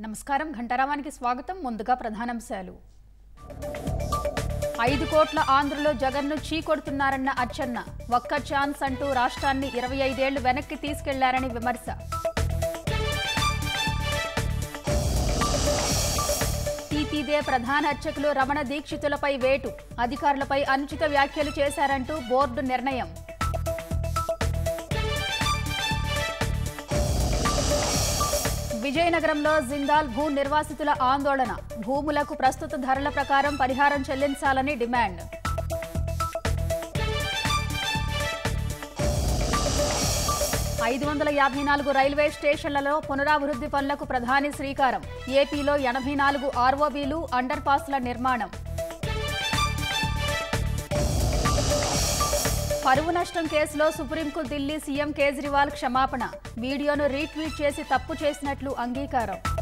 నమస్కారం ఘంటారావానికి స్వాగతం ముందుగా ప్రధానాంశాలు ఐదు కోట్ల ఆంధ్రలో జగన్ను చీకొడుతున్నారన్న అచ్చెన్న ఒక్క ఛాన్స్ అంటూ రాష్ట్రాన్ని ఇరవై ఐదేళ్లు వెనక్కి తీసుకెళ్లారని విమర్శ టీపీదే ప్రధాన అర్చకులు రమణ దీక్షితులపై వేటు అధికారులపై అనుచిత వ్యాఖ్యలు చేశారంటూ బోర్డు నిర్ణయం విజయనగరంలో జిందాల్ భూ నిర్వాసితుల ఆందోళన భూములకు ప్రస్తుత ధరల ప్రకారం పరిహారం చెల్లించాలని డిమాండ్ ఐదు వందల యాభై నాలుగు రైల్వే స్టేషన్లలో పునరాభివృద్ధి పనులకు ప్రధాని శ్రీకారం ఏపీలో ఎనభై నాలుగు ఆర్ఓబీలు అండర్ పాస్ల నిర్మాణం పరువు నష్టం కేసులో సుప్రీంకు ఢిల్లీ సీఎం కేజ్రీవాల్ క్షమాపణ వీడియోను రీట్వీట్ చేసి తప్పు చేసినట్లు అంగీకారం